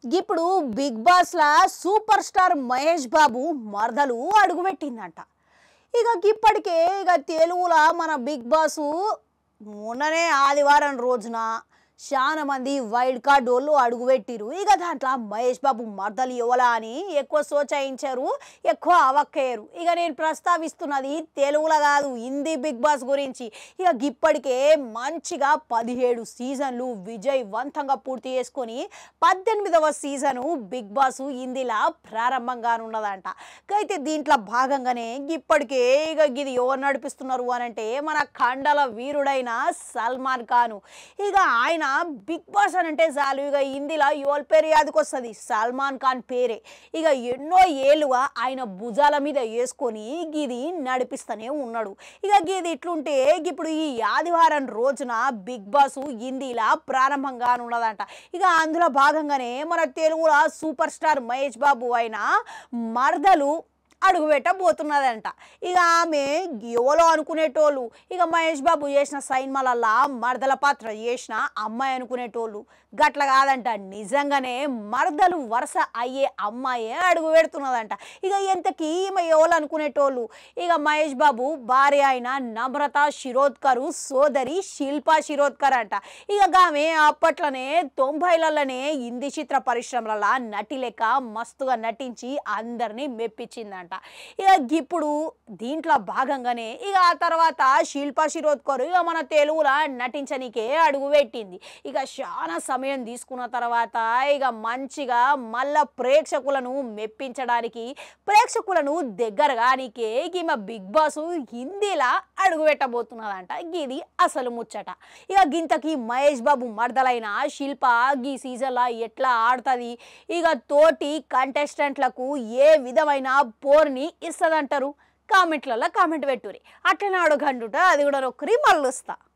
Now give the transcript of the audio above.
ఇప్పుడు Bigg Boss లా super star Mahesh Babu మరదలు అడుగుపెట్టిందంట ఇక ఇప్పటికే ఇక తెలుగులా మన బిగ్ బాసు మొన్ననే ఆదివారం రోజున చాలా మంది వైల్డ్ కార్డ్ వాళ్ళు అడుగుపెట్టిరు ఇక దాంట్లో మహేష్ బాబు మర్దలు ఇవ్వలా అని ఎక్కువ సోచాయించారు ఎక్కువ అవక్కయ్యారు ఇక నేను ప్రస్తావిస్తున్నది తెలుగులో కాదు హిందీ బిగ్ బాస్ గురించి ఇక ఇప్పటికే మంచిగా పదిహేడు సీజన్లు విజయవంతంగా పూర్తి చేసుకొని పద్దెనిమిదవ సీజను బిగ్ బాస్ హిందీలా ప్రారంభంగానున్నదంట అయితే దీంట్లో భాగంగానే ఇప్పటికే ఇక ఇది ఎవరు నడిపిస్తున్నారు అని అంటే మన కండల వీరుడైన సల్మాన్ ఖాన్ ఇక ఆయన బిగ్ బాస్ అని అంటే చాలు ఇక హిందీలో యువల్ పేరు యాదకి వస్తుంది సల్మాన్ ఖాన్ పేరే ఇక ఎన్నో ఏళ్ళుగా ఆయన భుజాల మీద వేసుకొని గిది నడిపిస్తూనే ఉన్నాడు ఇక గిది ఇట్లుంటే ఇప్పుడు ఈ ఆదివారం రోజున బిగ్ బాస్ హిందీలా ప్రారంభంగా ఉన్నదంట ఇక అందులో భాగంగానే మన తెలుగులో సూపర్ స్టార్ మహేష్ బాబు అయిన మరదలు అడుగు పెట్టబోతున్నదంట ఇక ఆమె ఎవలో అనుకునేటోళ్ళు ఇక మహేష్ బాబు చేసిన సైన్మాలల్లా మరదల పాత్ర చేసిన అమ్మాయి అనుకునేటోళ్ళు గట్ల కాదంట నిజంగానే మరదలు వరుస అయ్యే అమ్మాయే అడుగు పెడుతున్నదంట ఇక ఎంతకీ ఈమె ఎవరు అనుకునేటోళ్ళు ఇక మహేష్ బాబు భార్య అయిన నమ్రత శిరోద్కరు సోదరి శిల్పా శిరోద్కర్ అంట ఇక ఆమె అప్పట్లోనే తొంభైలలోనే హిందీ చిత్ర పరిశ్రమల నటి లెక్క మస్తుగా నటించి అందరినీ మెప్పించిందంట ఇక ఇప్పుడు దీంట్లో భాగంగానే ఇక ఆ తర్వాత శిల్పా శిరోద్కర్ ఇక మన తెలుగులో నటించనికే అడుగు పెట్టింది ఇక చాలా సమయం తీసుకున్న తర్వాత ఇక మంచిగా మళ్ళా ప్రేక్షకులను మెప్పించడానికి ప్రేక్షకులను దగ్గర కానికే ఈమె బిగ్ బాస్ హిందీలా అడుగు పెట్టబోతున్నదంట ఇది అసలు ముచ్చట ఇక గింతకి మహేష్ బాబు మర్దలైన శిల్ప గీ సీజన్లో ఎట్లా ఆడుతుంది ఇక తోటి కంటెస్టెంట్లకు ఏ విధమైన పోర్ని ఇస్తుందంటారు కామెంట్లలో కామెంట్ పెట్టురి అట్లనే అడుగండుట అది కూడా నొక్కరి మళ్ళొస్తా